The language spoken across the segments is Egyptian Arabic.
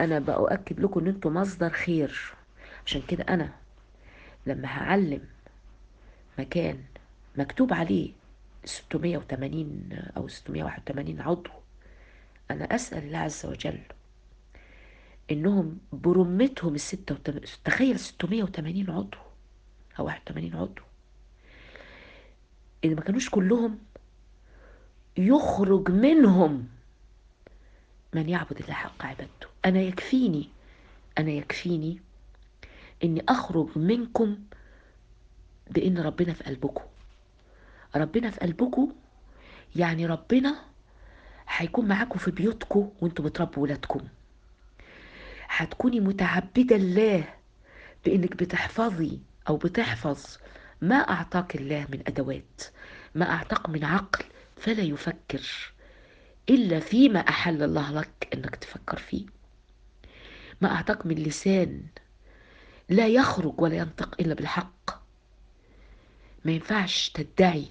انا بأؤكد لكم ان انتوا مصدر خير عشان كده انا لما هعلم مكان مكتوب عليه 680 او 681 عضو انا اسأل الله عز وجل انهم برمتهم الستة وتم... تخيل 680 عضو او 81 عضو ان ما كانوش كلهم يخرج منهم من يعبد الله حق عبادته انا يكفيني انا يكفيني اني اخرج منكم بان ربنا في قلبكم ربنا في قلبكم يعني ربنا هيكون معاكم في بيوتكم وانتوا بتربوا ولادكم هتكوني متعبدة الله بانك بتحفظي او بتحفظ ما اعطاك الله من ادوات ما اعطاك من عقل فلا يفكر الا فيما احل الله لك انك تفكر فيه ما اعطاك من لسان لا يخرج ولا ينطق الا بالحق ما ينفعش تدعي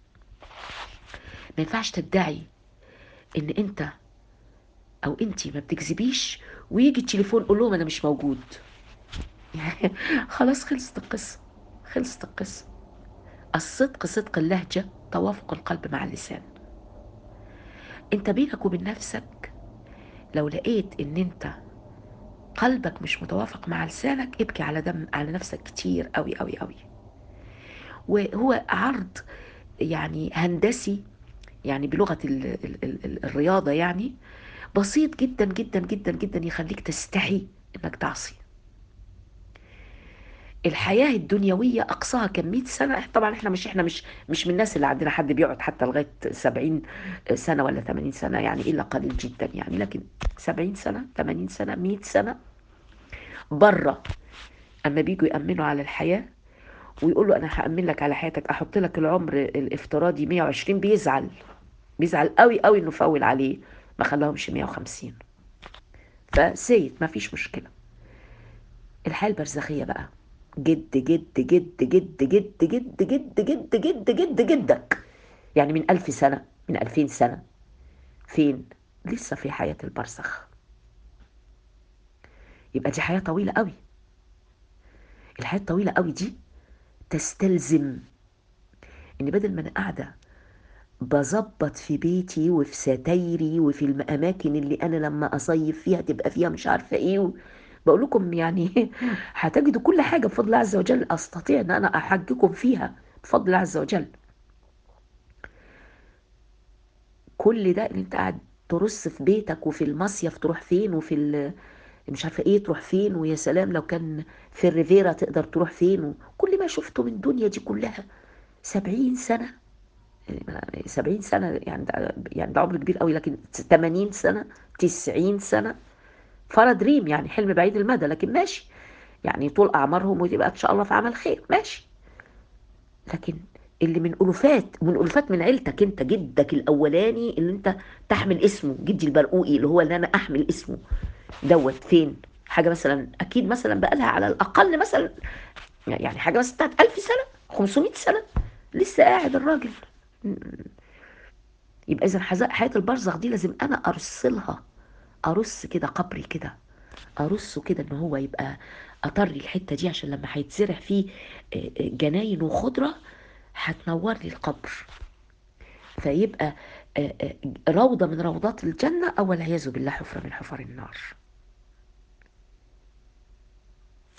ما ينفعش تدعي ان انت او انتي ما بتكذبيش ويجي التليفون قول لهم انا مش موجود يعني خلاص خلصت القصه خلصت القصه الصدق صدق اللهجه توافق القلب مع اللسان انت بينك وبين نفسك لو لقيت ان انت قلبك مش متوافق مع لسانك ابكي على دم على نفسك كتير قوي قوي قوي وهو عرض يعني هندسي يعني بلغة ال ال ال الرياضة يعني بسيط جدا جدا جدا جدا يخليك تستحي انك تعصي الحياة الدنيوية أقصاها كم 100 سنة طبعا احنا مش احنا مش مش من الناس اللي عندنا حد بيقعد حتى لغاية 70 سنة ولا 80 سنة يعني إلا قليل جدا يعني لكن 70 سنة 80 سنة 100 سنة بره أما بيجوا يأمنوا على الحياة ويقول له أنا هأمن لك على حياتك أحط لك العمر الافتراضي 120 بيزعل بيزعل قوي قوي إنه فول عليه ما خلاهمش 150 فسيد ما فيش مشكلة الحياة البرزخية بقى جد جد جد جد جد جد جد جد جد جد جدك يعني من ألف سنة من ألفين سنة فين لسه في حياة البرزخ يبقى دي حياة طويلة قوي الحياة الطويلة قوي دي تستلزم ان بدل ما انا قاعدة بظبط في بيتي وفي ستايري وفي الاماكن اللي انا لما اصيف فيها تبقى فيها مش عارفة ايه بقول لكم يعني هتجدوا كل حاجة بفضل الله عز وجل استطيع ان انا احجكم فيها بفضل الله عز وجل كل ده ان انت قاعد ترص في بيتك وفي المصيف تروح فين وفي مش عارفه ايه تروح فين ويا سلام لو كان في الريفيرا تقدر تروح فين وكل ما شفته من الدنيا دي كلها سبعين سنة سبعين سنة يعني ده يعني ده عمر كبير قوي لكن تمانين سنة تسعين سنة فرض ريم يعني حلم بعيد المدى لكن ماشي يعني طول أعمارهم وتبقى إن شاء الله في عمل خير ماشي لكن اللي من ألوفات من ألوفات من عيلتك أنت جدك الأولاني اللي أنت تحمل اسمه جدي البرقوقي اللي هو اللي أنا أحمل اسمه دوت فين حاجة مثلا أكيد مثلا بقى لها على الأقل مثلا يعني حاجة مثلا بتاعت ألف سنة 500 سنة لسه قاعد الراجل يبقى إذا حياة البرزخ دي لازم أنا أرسلها أرص كده قبري كده أرصه كده إن هو يبقى أطري الحتة دي عشان لما هيتزرع فيه جناين وخضرة هتنور لي القبر فيبقى روضة من روضات الجنة أو والعياذ بالله حفرة من حفر النار